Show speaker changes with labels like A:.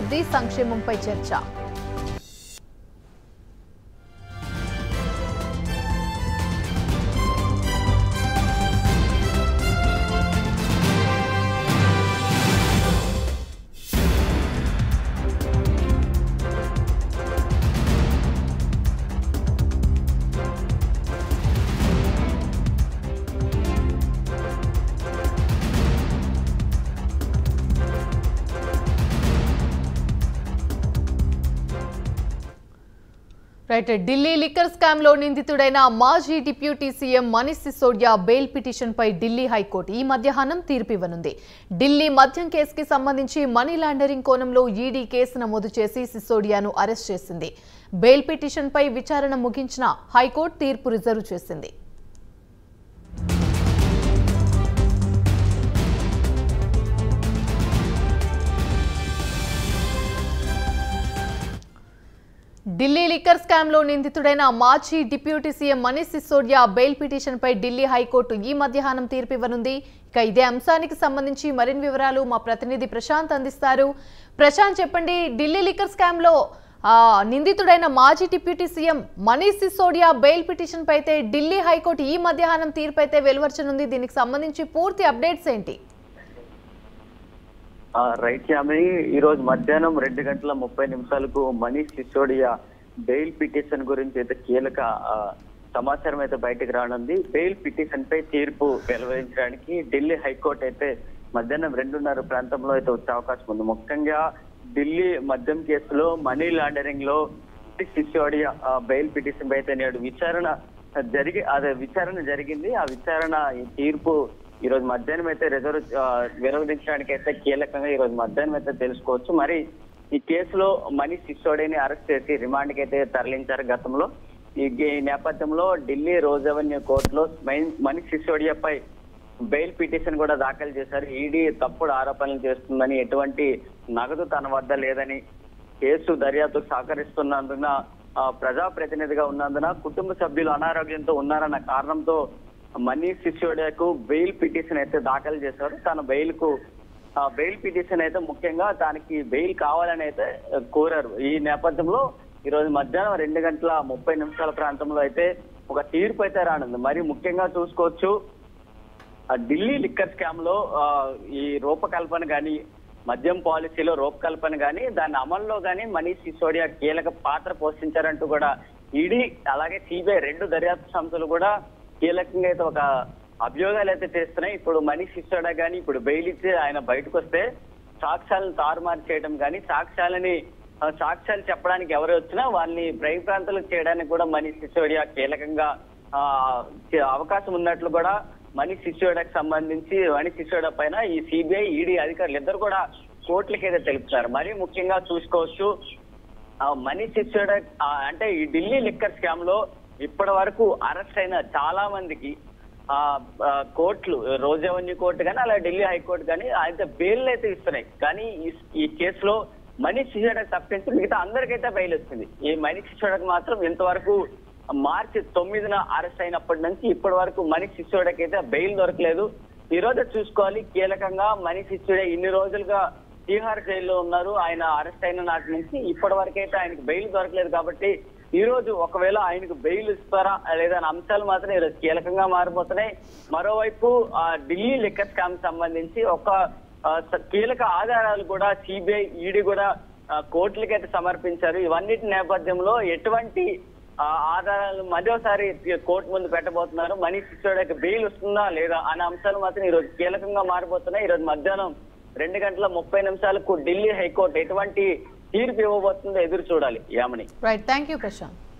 A: అభివృద్ధి సంక్షేమంపై చర్చ రైట్ ఢిల్లీ లిక్కర్ స్కామ్ లో నిందితుడైన మాజీ deputy CM Manish Sisodia bail petition పై ఢిల్లీ హైకోర్టు ఈ మధ్యాహ్నం తీర్పు ఇవ్వనుంది ఢిల్లీ మద్యం కేసుకి సంబంధించి మనీ లాండరింగ్ కోణంలో ఈడీ కేసు నమోదు చేసి సిసోడియాను అరెస్ట్ చేసింది బెయిల్ పిటిషన్ పై విచారణ ముగించిన హైకోర్టు తీర్పు రిజర్వ్ చేసింది ఢిల్లీ లిక్కర్ స్కామ్ లో నిందితుడైన మాజీ deputy CM Manish Sisodia bail petition పై ఢిల్లీ హైకోర్టు ఈ మధ్యాహ్నం తీర్పు ఇవ్వనుంది ఇక ఇదే అంశానికి సంబంధించి మరిన్ని వివరాలు మా ప్రతినిధి ప్రశాంత్ అందిస్తారు ప్రశాంత్ చెప్పండి ఢిల్లీ లిక్కర్ స్కామ్ లో ఆ, నిందితుడైన మాజీ deputy CM Manish Sisodia bail petition పై అయితే ఢిల్లీ హైకోర్టు ఈ మధ్యాహ్నం తీర్పు అయితే వెలువరచనుంది దీనికి సంబంధించి పూర్తి అప్డేట్స్ ఏంటి
B: ఆ, రైట్ యామిని ఈ రోజు మధ్యాహ్నం రెండు గంటల ముప్పై నిమిషాలకు మనీష్ సిసోడియా బెయిల్ పిటిషన్ గురించి అయితే కీలక ఆ, సమాచారం అయితే బయటకు రానుంది బెయిల్ పిటిషన్ పై తీర్పు వెలువరించడానికి ఢిల్లీ హైకోర్టు అయితే మధ్యాహ్నం రెండున్నర ప్రాంతంలో అయితే వచ్చే అవకాశం ఉంది ముఖ్యంగా ఢిల్లీ మద్యం కేసులో మనీ లాండరింగ్ లో సిసోడియా ఆ, బెయిల్ పిటిషన్ పై అయితే నేడు విచారణ జరిగి అదే విచారణ జరిగింది ఆ విచారణ ఈ తీర్పు ఈ రోజు మధ్యాహ్నం అయితే రిజర్వ్ ఆ, విరోధించడానికి అయితే కీలకంగా ఈ రోజు మధ్యాహ్నం అయితే తెలుసుకోవచ్చు మరి ఈ కేసులో మనీష్ సిసోడిని అరెస్ట్ చేసి రిమాండ్ కి అయితే తరలించారు గతంలో ఈ ఈ నేపథ్యంలో ఢిల్లీ రోజ్ అవెన్యూ కోర్టులో మై- మనీష్ సిసోడియాపై బెయిల్ పిటిషన్ కూడా దాఖలు చేశారు ఈడీ తప్పుడు ఆరోపణలు చేస్తుందని ఎటువంటి నగదు తన వద్ద లేదని కేసు దర్యాప్తుకు సహకరిస్తున్నందున ఆ, ప్రజాప్రతినిధిగా ఉన్నందున కుటుంబ సభ్యులు అనారోగ్యంతో ఉన్నారన్న కారణంతో మనీష్ సిసోడియాకు బెయిల్ పిటిషన్ అయితే దాఖలు చేశారు తన బెయిల్ కు ఆ బెయిల్ పిటిషన్ అయితే ముఖ్యంగా దానికి బెయిల్ కావాలని అయితే కోరారు ఈ నేపథ్యంలో ఈ రోజు మధ్యాహ్నం రెండు గంటల ముప్పై నిమిషాల ప్రాంతంలో అయితే ఒక తీర్పు అయితే రానుంది మరి ముఖ్యంగా చూసుకోవచ్చు ఆ ఢిల్లీ లిక్కర్ స్కామ్ లో ఆ, ఈ రూపకల్పన గాని మద్యం పాలసీలో రూపకల్పన గాని దాని అమల్లో గాని మనీష్ సిసోడియా కీలక పాత్ర పోషించారంటూ కూడా ఈడీ అలాగే సిబిఐ రెండు దర్యాప్తు సంస్థలు కూడా కీలకంగా అయితే ఒక అభియోగాలు అయితే చేస్తున్నాయి ఇప్పుడు మనీష్ సిసోడియా గాని ఇప్పుడు బెయిల్ ఇచ్చి ఆయన బయటకు వస్తే సాక్ష్యాలను తారుమారు చేయడం కానీ సాక్ష్యాలని ఆ, సాక్ష్యాలు చెప్పడానికి ఎవరు వచ్చినా వాళ్ళని భయప్రాంతాలకు చేయడానికి కూడా మనీష్ సిసోడియా కీలకంగా ఆ, చే- అవకాశం ఉన్నట్లు కూడా మనీష్ సిసోడియాకి సంబంధించి మనీష్ సిసోడియా పైన ఈ సిబిఐ ఈడీ అధికారులు ఇద్దరు కూడా కోర్టులకైతే తెలుపుతారు మరీ ముఖ్యంగా చూసుకోవచ్చు ఆ మనీష్ సిసోడియా ఆ, అంటే ఈ ఢిల్లీ లిక్కర్ స్కామ్ లో ఇప్పటి వరకు అరెస్ట్ అయిన చాలా మందికి ఆ ఆ, కోర్టులు రోజు అవెన్యూ కోర్టు కానీ అలా ఢిల్లీ హైకోర్టు కానీ అయితే బెయిల్ అయితే ఇస్తున్నాయి కానీ ఈ- ఈ కేసులో మనీష్ సిసోడియాకి తప్పించి మిగతా అందరికైతే బెయిల్ వచ్చింది ఈ మనీష్ సిసోడియాకి మాత్రం ఇంతవరకు మార్చి తొమ్మిదిన అరెస్ట్ అయినప్పటి నుంచి ఇప్పటి వరకు మనీష్ సిసోడియాకి అయితే బెయిల్ దొరకలేదు ఈ రోజు చూసుకోవాలి కీలకంగా మనీష్ సిసోడియా ఇన్ని రోజులుగా తీహార్ జైల్లో ఉన్నారు ఆయన అరెస్ట్ అయిన నాటి నుంచి ఇప్పటి వరకు అయితే ఆయనకు బెయిల్ దొరకలేదు కాబట్టి ఈ రోజు ఒకవేళ ఆయనకు బెయిల్ ఇస్తారా లేదా అనే అంశాలు మాత్రం ఈ రోజు కీలకంగా మారిపోతున్నాయి మరోవైపు ఆ ఢిల్లీ లిక్కర్ స్కామ్ సంబంధించి ఒక ఆ, స- కీలక ఆధారాలు కూడా సిబిఐ ఈడీ కూడా ఆ, కోర్టులకైతే సమర్పించారు ఇవన్నిటి నేపథ్యంలో ఎటువంటి ఆ, ఆధారాలు మరోసారి కోర్టు ముందు పెట్టబోతున్నారు మనీష్ సిసోడియాకి బెయిల్ వస్తుందా లేదా అనే అంశాలు మాత్రం ఈ రోజు కీలకంగా మారిపోతున్నాయి ఈ రోజు మధ్యాహ్నం రెండు గంటల ముప్పై నిమిషాలకు ఢిల్లీ హైకోర్టు ఎటువంటి తీర్పు ఇవ్వబోతుందో ఎదురు చూడాలి Yamini
A: right thank you Prashanth